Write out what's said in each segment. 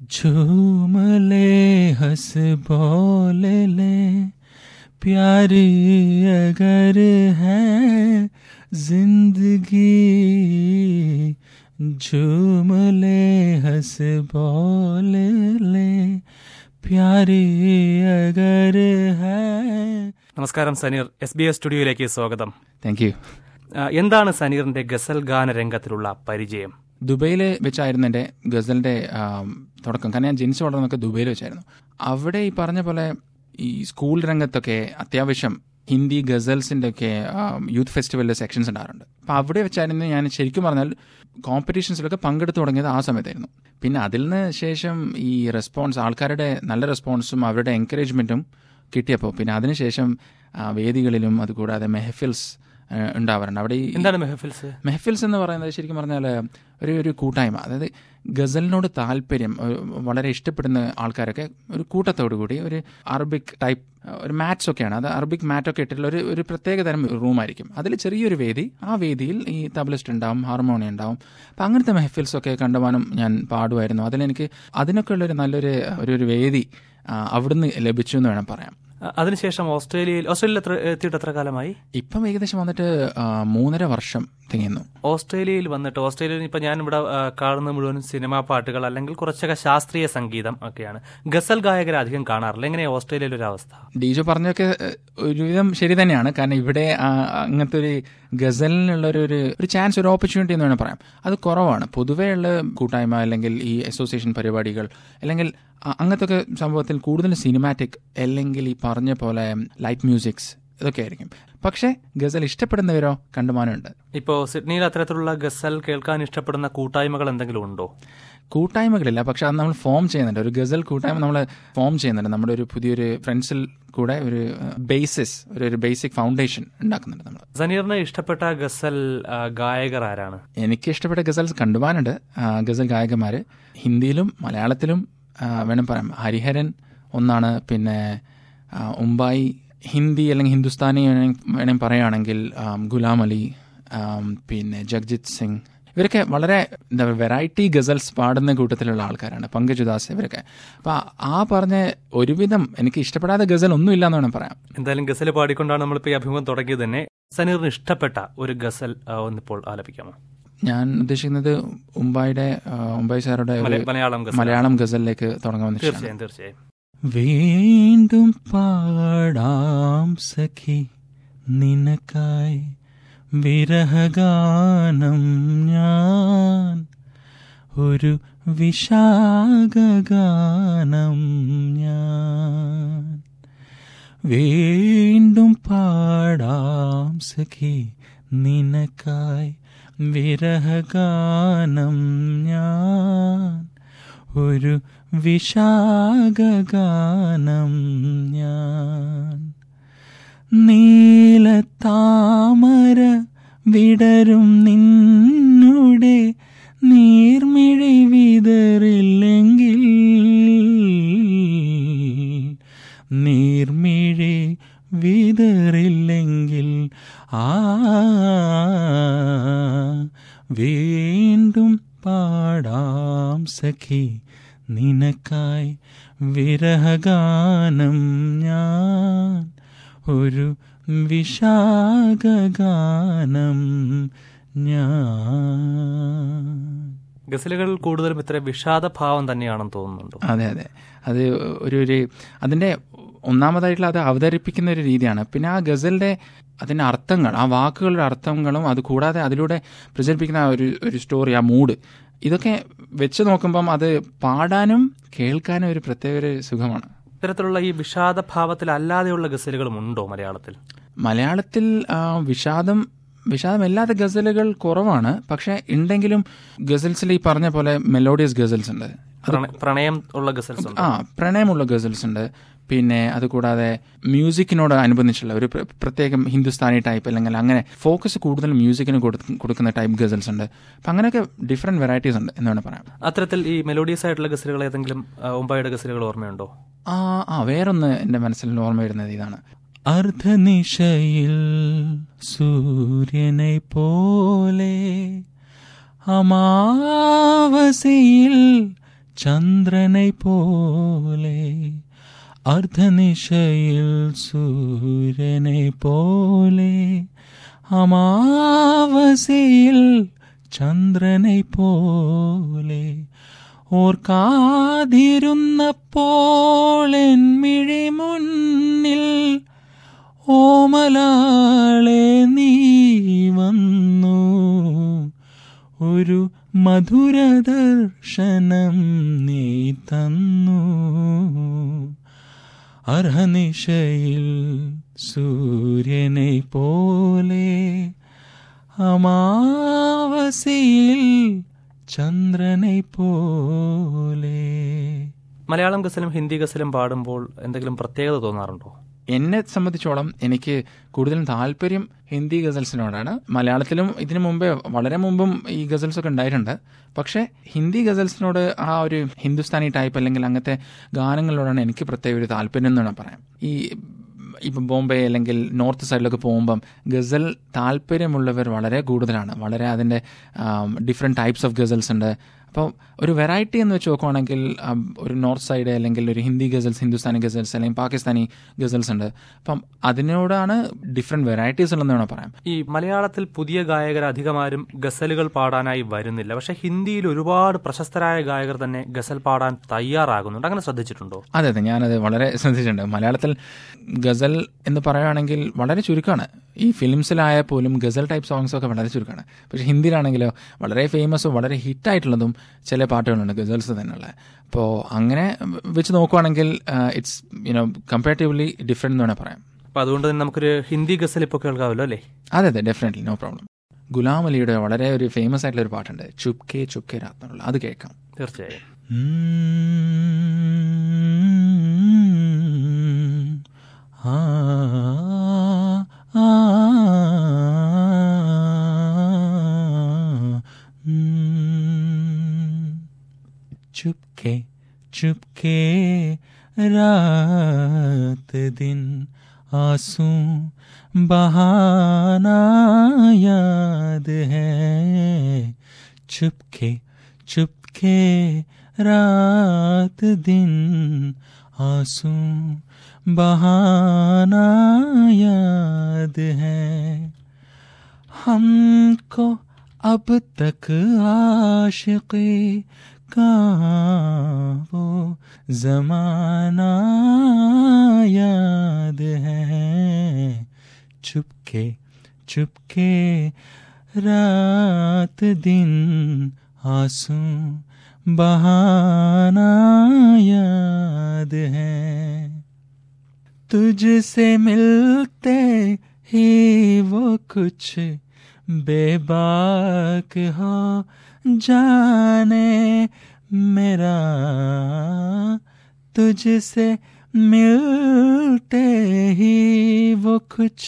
झूम ले हंस बोल ले प्यार अगर है जिंदगी झूम ले हंस बोल ले प्यार अगर है നമസ്കാരം സനീർ എസ് ബി എസ് സ്റ്റുഡിയോയിലേക്ക് സ്വാഗതം താങ്ക് യു ആ, എന്താണ് സനീറിന്റെ ഗസൽ ഗാന രംഗത്തിലുള്ള പരിചയം ദുബൈയിൽ വെച്ചായിരുന്നു എൻ്റെ ഗസലിൻ്റെ ആം, തുടക്കം കാരണം ഞാൻ ജനിച്ചു വളർന്നൊക്കെ ദുബൈയിൽ വെച്ചായിരുന്നു അവിടെ ഈ പറഞ്ഞ പോലെ ഈ സ്കൂൾ രംഗത്തൊക്കെ അത്യാവശ്യം ഹിന്ദി ഗസൽസിൻ്റെ ഒക്കെ യൂത്ത് ഫെസ്റ്റിവലിൽ സെക്ഷൻസ് ഉണ്ടാകാറുണ്ട് അപ്പോൾ അവിടെ വെച്ചായിരുന്നു ഞാൻ ശരിക്കും പറഞ്ഞാൽ കോമ്പറ്റീഷൻസിലൊക്കെ പങ്കെടുത്തു തുടങ്ങിയത് ആ സമയത്തായിരുന്നു പിന്നെ അതിൽ നിന്ന് ശേഷം ഈ റെസ്പോൺസ് ആൾക്കാരുടെ നല്ല റെസ്പോൺസും അവരുടെ എൻകറേജ്മെൻറ്റും കിട്ടിയപ്പോൾ പിന്നെ അതിനുശേഷം ആ, വേദികളിലും അതുകൂടാതെ മെഹഫിൽസ് ആ, ഉണ്ടാവാറുണ്ട് അവിടെ ഈ എന്താണ് മെഹഫിൽസ് മെഹഫിൽസ് എന്ന് പറയുന്നത് ശരിക്കും പറഞ്ഞാൽ ഒരു ഒരു കൂട്ടായ്മ അതായത് ഗസലിനോട് താല്പര്യം ഒരു വളരെ ഇഷ്ടപ്പെടുന്ന ആൾക്കാരൊക്കെ ഒരു കൂട്ടത്തോടു കൂടി ഒരു അറബിക് ടൈപ്പ് ഒരു മാറ്റ്സ് ഒക്കെയാണ് അത് അറബിക് മാറ്റൊക്കെ ഇട്ടിട്ടുള്ള ഒരു ഒരു പ്രത്യേക തരം റൂമായിരിക്കും അതിൽ ചെറിയൊരു വേദി ആ വേദിയിൽ ഈ തബലിസ്റ്റ് ഉണ്ടാവും ഹാർമോണിയം ഉണ്ടാവും അപ്പം അങ്ങനത്തെ മെഹഫിൽസ് ഒക്കെ കണ്ടുവാനും ഞാൻ പാടുമായിരുന്നു അതിലെനിക്ക് അതിനൊക്കെ ഉള്ളൊരു നല്ലൊരു ഒരു ഒരു വേദി ആ, അവിടുന്ന് ലഭിച്ചു എന്ന് വേണം പറയാം ആ, അതിനുശേഷം ഓസ്ട്രേലിയയിൽ ഓസ്ട്രേലിയയിൽ എത്ര എത്തിയിട്ട് എത്ര കാലമായി ഇപ്പം ഏകദേശം വന്നിട്ട് ആ, മൂന്നര വർഷം തികയുന്നു ഓസ്ട്രേലിയയിൽ വന്നിട്ട് ഓസ്ട്രേലിയയിൽ ഇപ്പൊ ഞാൻ ഇവിടെ ആ, കാണുന്ന മുഴുവൻ സിനിമാ പാട്ടുകൾ അല്ലെങ്കിൽ കുറച്ചൊക്കെ ശാസ്ത്രീയ സംഗീതം ഒക്കെയാണ് ഗസൽ ഗായകരെ അധികം കാണാറില്ല എങ്ങനെയാ ഓസ്ട്രേലിയയിലെ ഒരു അവസ്ഥ ഡീജോ പറഞ്ഞൊക്കെ ഏഹ്, ഒരുവിധം ശരി തന്നെയാണ് കാരണം ഇവിടെ ആ, അങ്ങനത്തെ ഒരു ഗസലിനുള്ള ഒരു ഒരു ഒരു ചാൻസ് ഒരു ഓപ്പർച്യൂണിറ്റി എന്ന് വേണം പറയാം അത് കുറവാണ് പൊതുവേ ഉള്ള കൂട്ടായ്മ അല്ലെങ്കിൽ ഈ അസോസിയേഷൻ പരിപാടികൾ അല്ലെങ്കിൽ അ- അങ്ങനത്തെ ഒക്കെ സംഭവത്തിൽ കൂടുതൽ സിനിമാറ്റിക് അല്ലെങ്കിൽ ഈ പറഞ്ഞ പോലെ ലൈറ്റ് മ്യൂസിക്സ് ഇതൊക്കെ ആയിരിക്കും പക്ഷേ ഗസൽ ഇഷ്ടപ്പെടുന്നവരോ കണ്ടുമാനമുണ്ട് ഇപ്പോ സിഡ്നിയിൽ അത്തരത്തിലുള്ള ഗസൽ കേൾക്കാൻ ഇഷ്ടപ്പെടുന്ന കൂട്ടായ്മകൾ എന്തെങ്കിലും ഉണ്ടോ കൂട്ടായ്മകളില്ല പക്ഷെ അത് നമ്മൾ ഫോം ചെയ്യുന്നുണ്ട് ഒരു ഗസൽ കൂട്ടായ്മ നമ്മൾ ഫോം ചെയ്യുന്നുണ്ട് നമ്മുടെ ഒരു പുതിയൊരു ഫ്രണ്ട്സിൽ കൂടെ ഒരു ബേസിസ് ഒരു ഒരു ബേസിക് ഫൗണ്ടേഷൻ ഉണ്ടാക്കുന്നുണ്ട് നമ്മൾ സനീറിന് ഇഷ്ടപ്പെട്ട ഗസൽ ആ, ഗായകർ ആരാണ് എനിക്ക് ഇഷ്ടപ്പെട്ട ഗസൽസ് കണ്ടുപോകാനുണ്ട് ആ, ഗസൽ ഗായകന്മാർ ഹിന്ദിയിലും മലയാളത്തിലും ആ, വേണം പറയാം ഹരിഹരൻ ഒന്നാണ് പിന്നെ ആ, ഉമ്പായി ഹിന്ദി അല്ലെങ്കിൽ ഹിന്ദുസ്ഥാനി വേണമെങ്കിൽ വേണമെങ്കിൽ പറയുകയാണെങ്കിൽ ആ, ഗുലാം അലി ആ, പിന്നെ ജഗ്ജിത് സിംഗ് ഇവരൊക്കെ വളരെ എന്താ പറയുക വെറൈറ്റി ഗസൽസ് പാടുന്ന കൂട്ടത്തിലുള്ള ആൾക്കാരാണ് പങ്കജ് ഉദാസ് ഇവരൊക്കെ അപ്പോൾ ആ പറഞ്ഞ ഒരുവിധം എനിക്ക് ഇഷ്ടപ്പെടാത്ത ഗസൽ ഒന്നുമില്ല എന്ന് വേണം പറയാം എന്തായാലും ഗസൽ പാടിക്കൊണ്ടാണ് നമ്മളിപ്പോൾ ഈ അഭിമുഖം തുടങ്ങിയത് തന്നെ സനീറിന് ഇഷ്ടപ്പെട്ട ഒരു ഗസൽ ആ, ഒന്നിപ്പോൾ ആലപിക്കാമോ ഞാൻ ഉദ്ദേശിക്കുന്നത് ഉമ്പായുടെ ആ, ഉമ്പായി സാറുടെ ഒരു മല- മലയാളം ഗസൽ മലയാളം ഗസലിലേക്ക് തുടങ്ങാമെന്ന് ഇഷ്ടമാണ് തീർച്ചയായും തീർച്ചയായും വീണ്ടും പാടാം സഖി നിനക്കായി വിരഹഗാനം ഞാൻ ഒരു വിശാഖഗാനം ഞാൻ വീണ്ടും പാടാം സഖി നിനക്കായി വിരഹഗാനം ഞാൻ ഒരു വിശാഖഗാനം ഞാൻ നീലത്താമര വിടരും നിന്നുടെ നീർമിഴി വിതറില്ലെങ്കിൽ നീർമിഴി വിതറില്ലെങ്കിൽ ആ വീണ്ടും പാടാം സഖി നിനക്കായി വിരഹഗാനം ഞാൻ ഒരു വിശാഖഗാനം ഞാൻ ഗസലുകൾ കൂടുതലും ഇത്ര വിഷാദഭാവം തന്നെയാണെന്ന് തോന്നുന്നുണ്ടോ അതെ അതെ അത് ഒരു ഒരു അതിൻ്റെ ഒന്നാമതായിട്ടുള്ള അത് അവതരിപ്പിക്കുന്ന ഒരു രീതിയാണ് പിന്നെ ആ ഗസലിൻ്റെ അതിൻ്റെ അർത്ഥങ്ങൾ ആ വാക്കുകളുടെ അർത്ഥങ്ങളും അത് കൂടാതെ അതിലൂടെ പ്രചരിപ്പിക്കുന്ന ആ ഒരു ഒരു സ്റ്റോറി ആ മൂഡ് ഇതൊക്കെ വെച്ച് നോക്കുമ്പം അത് പാടാനും കേൾക്കാനും ഒരു പ്രത്യേക ഒരു സുഖമാണ് ഇത്തരത്തിലുള്ള ഈ വിഷാദഭാവത്തിൽ അല്ലാതെയുള്ള ഗസലുകളും ഉണ്ടോ മലയാളത്തിൽ മലയാളത്തിൽ ആ, വിഷാദം വിഷാദമില്ലാത്ത ഗസലുകൾ കുറവാണ് പക്ഷെ ഉണ്ടെങ്കിലും ഗസൽസിൽ ഈ പറഞ്ഞ പോലെ മെലോഡിയസ് ഗസൽസ് ഉണ്ട് പ്രണ- പ്രണയം ഉള്ള ഗസൽസ് ഉണ്ട് ആ പ്രണയമുള്ള ഗസൽസ് ഉണ്ട് പിന്നെ അതുകൂടാതെ മ്യൂസിക്കിനോട് അനുബന്ധിച്ചുള്ള ഒരു പ്ര- പ്രത്യേകം ഹിന്ദുസ്ഥാനി ടൈപ്പ് അല്ലെങ്കിൽ അങ്ങനെ ഫോക്കസ് കൂടുതൽ മ്യൂസിക്കിന് കൊടുക്ക- കൊടുക്കുന്ന ടൈപ്പ് ഗസൽസ് ഉണ്ട് അപ്പം അങ്ങനെയൊക്കെ ഡിഫറെന്റ് വെറൈറ്റീസ് ഉണ്ട് എന്ന് വേണം പറയാം അത്തരത്തിൽ ഈ മെലോഡിയസ് ആയിട്ടുള്ള ഗസലുകൾ ഏതെങ്കിലും ആ, ഉമ്പായുടെ ഗസലുകൾ ഓർമ്മയുണ്ടോ ആ ആ വേറൊന്ന് എൻ്റെ മനസ്സിൽ ഓർമ്മ വരുന്നത് ഇതാണ് അർദ്ധനിശയിൽ സൂര്യനെ പോലെ അമാവസയിൽ ചന്ദ്രനെ പോലെ അർദ്ധനിശയിൽ സൂര്യനെ പോലെ അമാവസയിൽ ചന്ദ്രനെ പോലെ ഓർക്കാതിരുന്നപ്പോൾ എന്മിഴി മുന്നിൽ ഓമലാളെ നീ വന്നു ഒരു മധുരദർശനം നീ തന്നു അർഹനിശയിൽ സൂര്യനെ പോലെ അമാവസയിൽ ചന്ദ്രനെ പോലെ മലയാളം ഗസലും ഹിന്ദി ഗസലും പാടുമ്പോൾ എന്തെങ്കിലും പ്രത്യേകത തോന്നാറുണ്ടോ എന്നെ സംബന്ധിച്ചോളം എനിക്ക് കൂടുതലും താല്പര്യം ഹിന്ദി ഗസൽസിനോടാണ് മലയാളത്തിലും ഇതിനു മുമ്പേ വളരെ മുമ്പും ഈ ഗസൽസ് ഒക്കെ ഉണ്ടായിട്ടുണ്ട് പക്ഷേ ഹിന്ദി ഗസൽസിനോട് ആ ഒരു ഹിന്ദുസ്ഥാനി ടൈപ്പ് അല്ലെങ്കിൽ അങ്ങനത്തെ ഗാനങ്ങളോടാണ് എനിക്ക് പ്രത്യേക ഒരു താല്പര്യം എന്ന് വേണം പറയാം ഈ ഇപ്പം ബോംബെ അല്ലെങ്കിൽ നോർത്ത് സൈഡിലൊക്കെ പോകുമ്പം ഗസൽ താല്പര്യമുള്ളവർ വളരെ കൂടുതലാണ് വളരെ അതിൻ്റെ ഡിഫറെൻറ്റ് ടൈപ്സ് ഓഫ് ഗസൽസ് ഉണ്ട് അപ്പോൾ ഒരു വെറൈറ്റി എന്ന് വെച്ച് നോക്കുവാണെങ്കിൽ um, ഒരു നോർത്ത് സൈഡ് അല്ലെങ്കിൽ ഒരു ഹിന്ദി ഗസൽസ് ഹിന്ദുസ്ഥാനി ഗസൽസ് അല്ലെങ്കിൽ പാകിസ്ഥാനി ഗസൽസ് ഉണ്ട് അപ്പം അതിനോടാണ് ഡിഫറെൻറ്റ് വെറൈറ്റീസ് ഉള്ളതെന്ന് വേണം പറയാം ഈ മലയാളത്തിൽ പുതിയ ഗായകർ അധികമാരും ഗസലുകൾ പാടാനായി വരുന്നില്ല പക്ഷെ ഹിന്ദിയിൽ ഒരുപാട് പ്രശസ്തരായ ഗായകർ തന്നെ ഗസൽ പാടാൻ തയ്യാറാകുന്നുണ്ട് അങ്ങനെ ശ്രദ്ധിച്ചിട്ടുണ്ടോ അതെ അതെ ഞാനത് വളരെ ശ്രദ്ധിച്ചിട്ടുണ്ട് മലയാളത്തിൽ ഗസൽ എന്ന് പറയുകയാണെങ്കിൽ വളരെ ചുരുക്കമാണ് ഈ ഫിലിംസിലായ പോലും ഗസൽ ടൈപ്പ് സോങ്സ് ഒക്കെ വളരെ ചുരുക്കമാണ് പക്ഷേ ഹിന്ദിയിലാണെങ്കിലോ വളരെ ഫേമസും വളരെ ഹിറ്റായിട്ടുള്ളതും ചില പാട്ടുകളുണ്ട് ഗസൽസ് തന്നെയുള്ള അപ്പോൾ അങ്ങനെ വെച്ച് നോക്കുവാണെങ്കിൽ ഇറ്റ്സ് യുനോ കമ്പാരിറ്റീവ്ലി ഡിഫറെൻ്റ് എന്ന് വേണേൽ പറയാം അപ്പൊ അതുകൊണ്ട് തന്നെ നമുക്കൊരു ഹിന്ദി ഗസൽ ഇപ്പോൾ കേൾക്കാമല്ലോ അല്ലേ അതെ അതെ ഡെഫിനറ്റ്ലി നോ പ്രോബ്ലം ഗുലാം അലിയുടെ വളരെ ഒരു ഫേമസ് ആയിട്ടുള്ള ഒരു പാട്ടുണ്ട് ചുപ്കെ ചുപ്കെ രാത് എന്നുള്ള അത് കേൾക്കാം തീർച്ചയായും ആ ആ ചുപ്കെ ചുപ്കെ रात दिन आंसू बहाना याद है चुपके चुपके रात दिन आंसू बहाना याद है हमको अब तक आशिकी का वो जमाना याद है चुपके चुपके रात दिन आंसू बहाना याद है तुझसे मिलते ही वो कुछ बेबाक हो जाने मेरा तुझसे मिलते ही वो कुछ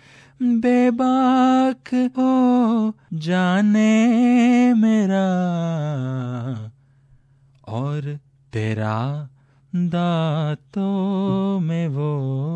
बेबाक हो जाने मेरा और तेरा दांतों में वो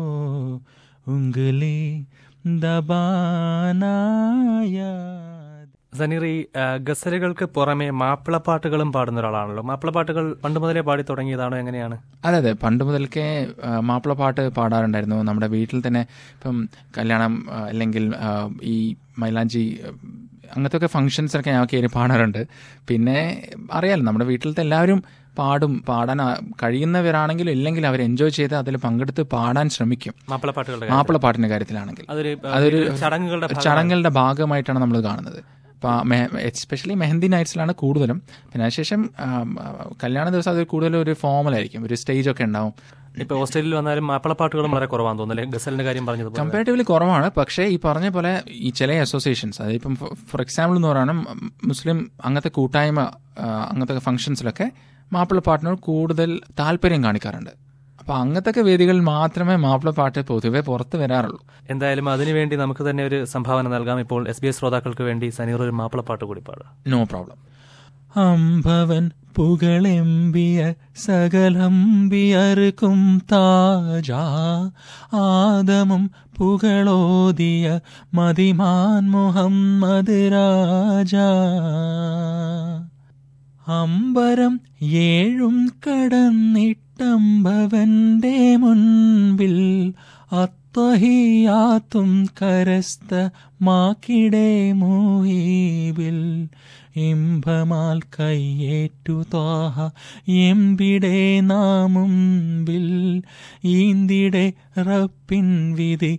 उंगली दबाना याद സനീർ ഈ ആ, ഗസലുകൾക്ക് പുറമെ മാപ്പിളപ്പാട്ടുകളും പാടുന്ന ഒരാളാണല്ലോ മാപ്പിളപ്പാട്ടുകൾ പണ്ട് മുതലേ പാടി തുടങ്ങിയതാണോ എങ്ങനെയാണ് അതെ അതെ പണ്ട് മുതൽക്കേ ആ, മാപ്പിളപ്പാട്ട് പാടാറുണ്ടായിരുന്നു നമ്മുടെ വീട്ടിൽ തന്നെ ഇപ്പം കല്യാണം ആ, അല്ലെങ്കിൽ ആ, ഈ മൈലാഞ്ചി ആ, അങ്ങനത്തെ ഒക്കെ ഫങ്ഷൻസൊക്കെ ഞാൻ കയറി പാടാറുണ്ട് പിന്നെ അറിയാലോ നമ്മുടെ വീട്ടിലത്തെ എല്ലാവരും പാടും പാടാൻ ആ, കഴിയുന്നവരാണെങ്കിലും ഇല്ലെങ്കിൽ അവർ എൻജോയ് ചെയ്ത് അതിൽ പങ്കെടുത്ത് പാടാൻ ശ്രമിക്കും മാപ്പിളപ്പാട്ടുകളുടെ കാര്യം. മാപ്പിളപ്പാട്ടിന്റെ കാര്യത്തിലാണെങ്കിൽ അതൊരു ആ, അതൊരു ചടങ്ങുകളുടെ ഒരു ചടങ്ങുകളുടെ ഭാഗമായിട്ടാണ് നമ്മൾ കാണുന്നത് അപ്പോൾ എസ്പെഷ്യലി മെഹന്തി നൈറ്റ്സിലാണ് കൂടുതലും പിന്നെ അതിനുശേഷം ആ, ആ, കല്യാണ ദിവസം അത് കൂടുതലും ഒരു ഫോമലായിരിക്കും ഒരു സ്റ്റേജ് ഒക്കെ ഉണ്ടാവും ഇപ്പൊ ഓസ്ട്രേലിയയിൽ വന്നാലും മാപ്പിളപ്പാട്ടുകളും വളരെ കുറവാന്ന് തോന്നുന്നു അല്ലേ ഗസലിന്റെ കാര്യം പറഞ്ഞതുപോലെ കമ്പാരിറ്റീവ്ലി കുറവാണ് പക്ഷേ ഈ പറഞ്ഞ പോലെ ഈ ചില അസോസിയേഷൻസ് അതായത് ഇപ്പം ഫോർ എക്സാമ്പിൾ എന്ന് പറയുന്നത് മുസ്ലിം അങ്ങനത്തെ കൂട്ടായ്മ ആ, അങ്ങനത്തെ ഫംഗ്ഷൻസിലൊക്കെ മാപ്പിളപ്പാട്ടിനോട് കൂടുതൽ താല്പര്യം കാണിക്കാറുണ്ട് അപ്പോൾ അങ്ങനത്തെ വേദികളിൽ മാത്രമേ മാപ്പിളപ്പാട്ട് പൊതുവെ പുറത്ത് വരാറുള്ളൂ എന്തായാലും അതിനുവേണ്ടി നമുക്ക് തന്നെ ഒരു സംഭാവന നൽകാം ഇപ്പോൾ എസ് ബി എസ് ശ്രോതാക്കൾക്ക് വേണ്ടി സനീർ ഒരു മാപ്പിളപ്പാട്ട് കൂടി പാടുക നോ പ്രോബ്ലം അമ്പവൻ പുകളെമ്പിയ സകലംബിയർക്കും താജ ആദമും പുകളോതിയ മതിമാൻ മുഹമ്മദ് രാജ അമ്പരം ഏഴും കടന്നിട്ടമ്പവന്റെ മുൻപിൽ അത്തഹിയാത്തും കരസ്ഥ മാക്കിടെ മൂഹീബിൽ ഇമ്പമാൽ കയ്യേറ്റു താഹ എമ്പിടെ നാമുമ്പിൽ ഈന്തിടെ റപ്പിൻ വിധി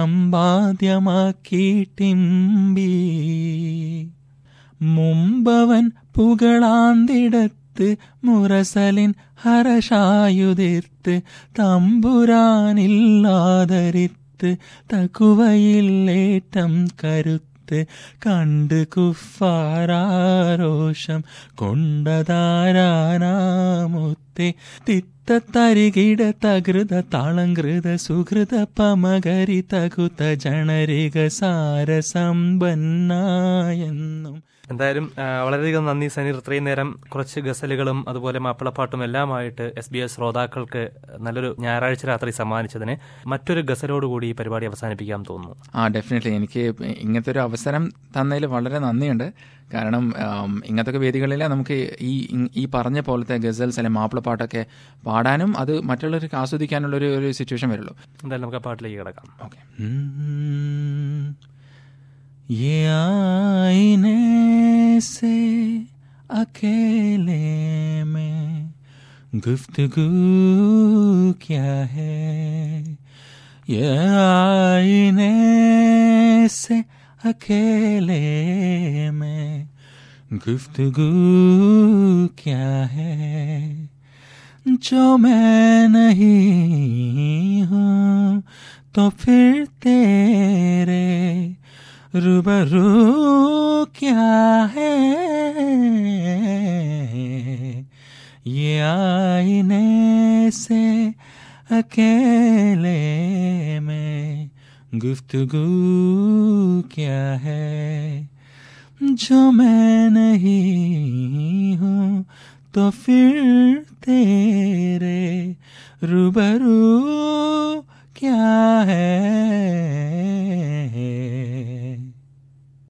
സമ്പാദ്യമാക്കിട്ടിമ്പി മുമ്പവൻ പുകളാന്തിടത്ത് മുറസലിൻ ഹരഷായുതിർത്ത് തമ്പുരാനില്ലാതരിത്ത് തകുവയില്ലേറ്റം കരുത്ത് കണ്ട് കുഫാരോഷം കൊണ്ടതാരാനാമുത്തെ തിത്തത്തരികിട തകൃത താളങ്കൃത സുഹൃത പമകരി തകുത ജണരിക സാരസമ്പന്നായെന്നും എന്തായാലും ആ, വളരെയധികം നന്ദി സനീർ ഇത്രയും നേരം കുറച്ച് ഗസലുകളും അതുപോലെ മാപ്പിളപ്പാട്ടും എല്ലാമായിട്ട് എസ് ബി എസ് ശ്രോതാക്കൾക്ക് നല്ലൊരു ഞായറാഴ്ച രാത്രി സമ്മാനിച്ചതിന് മറ്റൊരു ഗസലോടുകൂടി ഈ പരിപാടി അവസാനിപ്പിക്കാൻ തോന്നുന്നു ആ ഡെഫിനറ്റ്ലി എനിക്ക് ഇങ്ങനത്തെ ഒരു അവസരം തന്നതിൽ വളരെ നന്ദിയുണ്ട് കാരണം ആം, ഇങ്ങനത്തെ വേദികളിൽ നമുക്ക് ഈ ഈ പറഞ്ഞ പോലത്തെ ഗസൽസ് അല്ലെങ്കിൽ മാപ്പിളപ്പാട്ടൊക്കെ പാടാനും അത് മറ്റുള്ളവർക്ക് ആസ്വദിക്കാനുള്ള ഒരു ഒരു സിറ്റുവേഷൻ വരുള്ളൂ എന്തായാലും നമുക്ക് ആ പാട്ടിലേക്ക് കിടക്കാം ओके ये आईने से अकेले में गुफ्तगू क्या है ये आईने से अकेले में गुफ्तगू क्या है जो मैं नहीं हूँ तो फिर तेरे रूबरू क्या है ये आईने से अकेले में गुफ्तगू क्या है जो मैं नहीं हूँ तो फिर तेरे रूबरू क्या है